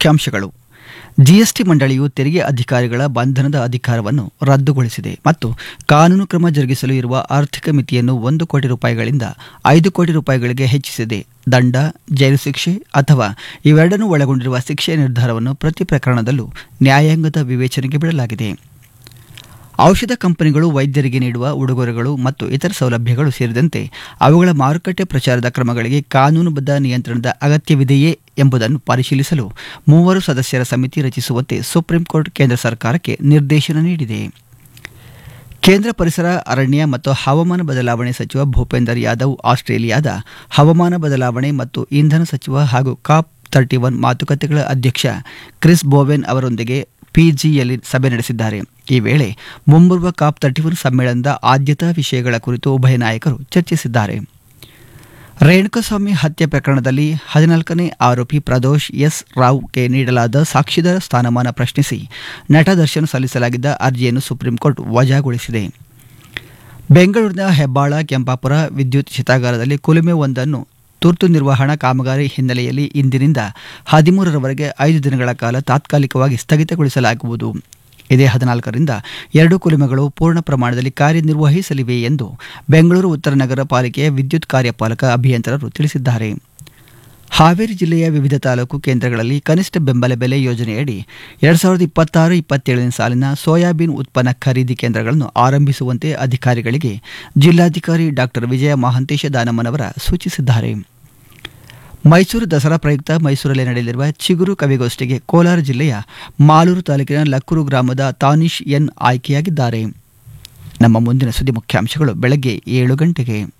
ಮುಖ್ಯಾಂಶಗಳು ಜಿಎಸ್ಟಿ ಮಂಡಳಿಯು ತೆರಿಗೆ ಅಧಿಕಾರಿಗಳ ಬಂಧನದ ಅಧಿಕಾರವನ್ನು ರದ್ದುಗೊಳಿಸಿದೆ ಮತ್ತು ಕಾನೂನು ಕ್ರಮ ಜರುಗಿಸಲು ಇರುವ ಆರ್ಥಿಕ ಮಿತಿಯನ್ನು ಒಂದು ಕೋಟಿ ರೂಪಾಯಿಗಳಿಂದ ಐದು ಕೋಟಿ ರೂಪಾಯಿಗಳಿಗೆ ಹೆಚ್ಚಿಸಿದೆ ದಂಡ ಜೈಲು ಶಿಕ್ಷೆ ಅಥವಾ ಇವೆರಡನ್ನೂ ಒಳಗೊಂಡಿರುವ ಶಿಕ್ಷೆಯ ನಿರ್ಧಾರವನ್ನು ಪ್ರತಿ ಪ್ರಕರಣದಲ್ಲೂ ನ್ಯಾಯಾಂಗದ ವಿವೇಚನೆಗೆ ಬಿಡಲಾಗಿದೆ ಔಷಧ ಕಂಪನಿಗಳು ವೈದ್ಯರಿಗೆ ನೀಡುವ ಉಡುಗೊರೆಗಳು ಮತ್ತು ಇತರ ಸೌಲಭ್ಯಗಳು ಸೇರಿದಂತೆ ಅವುಗಳ ಮಾರುಕಟ್ಟೆ ಪ್ರಚಾರದ ಕ್ರಮಗಳಿಗೆ ಕಾನೂನುಬದ್ಧ ನಿಯಂತ್ರಣದ ಅಗತ್ಯವಿದೆಯೇ ಎಂಬುದನ್ನು ಪರಿಶೀಲಿಸಲು ಮೂವರು ಸದಸ್ಯರ ಸಮಿತಿ ರಚಿಸುವಂತೆ ಸುಪ್ರೀಂ ಕೋರ್ಟ್ ಕೇಂದ್ರ ಸರ್ಕಾರಕ್ಕೆ ನಿರ್ದೇಶನ ನೀಡಿದೆ ಕೇಂದ್ರ ಪರಿಸರ ಅರಣ್ಯ ಮತ್ತು ಹವಾಮಾನ ಬದಲಾವಣೆ ಸಚಿವ ಭೂಪೇಂದರ್ ಯಾದವ್ ಆಸ್ಟ್ರೇಲಿಯಾದ ಹವಾಮಾನ ಬದಲಾವಣೆ ಮತ್ತು ಇಂಧನ ಸಚಿವ ಹಾಗೂ ಕಾಪ್ ತರ್ಟಿ ಒನ್ ಮಾತುಕತೆಗಳ ಅಧ್ಯಕ್ಷ ಕ್ರಿಸ್ ಬೋವೆನ್ ಅವರೊಂದಿಗೆ ಪಿಜಿಯಲ್ಲಿ ಸಭೆ ನಡೆಸಿದ್ದಾರೆ ಈ ವೇಳೆ ಮುಂಬರುವ ಕಾಪ್ ತರ್ಟಿ ಒನ್ ಸಮ್ಮೇಳನದ ಆದ್ಯತಾ ವಿಷಯಗಳ ಕುರಿತು ಉಭಯ ನಾಯಕರು ಚರ್ಚಿಸಿದ್ದಾರೆ ರೇಣುಕಸ್ವಾಮಿ ಹತ್ಯೆ ಪ್ರಕರಣದಲ್ಲಿ ಹದಿನಾಲ್ಕನೇ ಆರೋಪಿ ಪ್ರದೋಷ್ ಎಸ್ ರಾವ್ಗೆ ನೀಡಲಾದ ಸಾಕ್ಷಿದಾರ ಸ್ಥಾನಮಾನ ಪ್ರಶ್ನಿಸಿ ನಟ ದರ್ಶನ್ ಸಲ್ಲಿಸಲಾಗಿದ್ದ ಅರ್ಜಿಯನ್ನು ಸುಪ್ರೀಂ ಕೋರ್ಟ್ ವಜಾಗೊಳಿಸಿದೆ ಬೆಂಗಳೂರಿನ ಹೆಬ್ಬಾಳ ಕೆಂಪಾಪುರ ವಿದ್ಯುತ್ ಶತಾಗಾರದಲ್ಲಿ ಕುಲುಮೆ ಒಂದನ್ನು ತುರ್ತು ನಿರ್ವಹಣಾ ಕಾಮಗಾರಿ ಹಿನ್ನೆಲೆಯಲ್ಲಿ ಇಂದಿನಿಂದ ಹದಿಮೂರರವರೆಗೆ ಐದು ದಿನಗಳ ಕಾಲ ತಾತ್ಕಾಲಿಕವಾಗಿ ಸ್ಥಗಿತಗೊಳಿಸಲಾಗುವುದು ಇದೇ ಹದಿನಾಲ್ಕರಿಂದ ಎರಡು ಕುಲುಮೆಗಳು ಪೂರ್ಣ ಪ್ರಮಾಣದಲ್ಲಿ ಕಾರ್ಯನಿರ್ವಹಿಸಲಿವೆ ಎಂದು ಬೆಂಗಳೂರು ಉತ್ತರ ನಗರ ಪಾಲಿಕೆಯ ವಿದ್ಯುತ್ ಕಾರ್ಯಪಾಲಕ ಅಭಿಯಂತರರು ತಿಳಿಸಿದ್ದಾರೆ ಹಾವೇರಿ ಜಿಲ್ಲೆಯ ವಿವಿಧ ತಾಲೂಕು ಕೇಂದ್ರಗಳಲ್ಲಿ ಕನಿಷ್ಠ ಬೆಂಬಲ ಬೆಲೆ ಯೋಜನೆಯಡಿ ಎರಡು ಸಾವಿರದ ಇಪ್ಪತ್ತಾರು ಇಪ್ಪತ್ತೇಳನೇ ಸಾಲಿನ ಸೋಯಾಬೀನ್ ಉತ್ಪನ್ನ ಖರೀದಿ ಕೇಂದ್ರಗಳನ್ನು ಆರಂಭಿಸುವಂತೆ ಅಧಿಕಾರಿಗಳಿಗೆ ಜಿಲ್ಲಾಧಿಕಾರಿ ಡಾಕ್ಟರ್ ವಿಜಯ ಮಹಾಂತೇಶ ದಾನಮ್ಮನವರ ಸೂಚಿಸಿದ್ದಾರೆ ಮೈಸೂರು ದಸರಾ ಪ್ರಯುಕ್ತ ಮೈಸೂರಲ್ಲಿ ನಡೆಯಲಿರುವ ಚಿಗುರು ಕವಿಗೋಷ್ಠಿಗೆ ಕೋಲಾರ ಜಿಲ್ಲೆಯ ಮಾಲೂರು ತಾಲೂಕಿನ ಲಕ್ಕೂರು ಗ್ರಾಮದ ತಾನಿಶ್ ಎನ್ ಆಯ್ಕೆಯಾಗಿದ್ದಾರೆ ನಮ್ಮ ಮುಂದಿನ ಸುದ್ದಿ ಮುಖ್ಯಾಂಶಗಳು ಬೆಳಗ್ಗೆ ಏಳು ಗಂಟೆಗೆ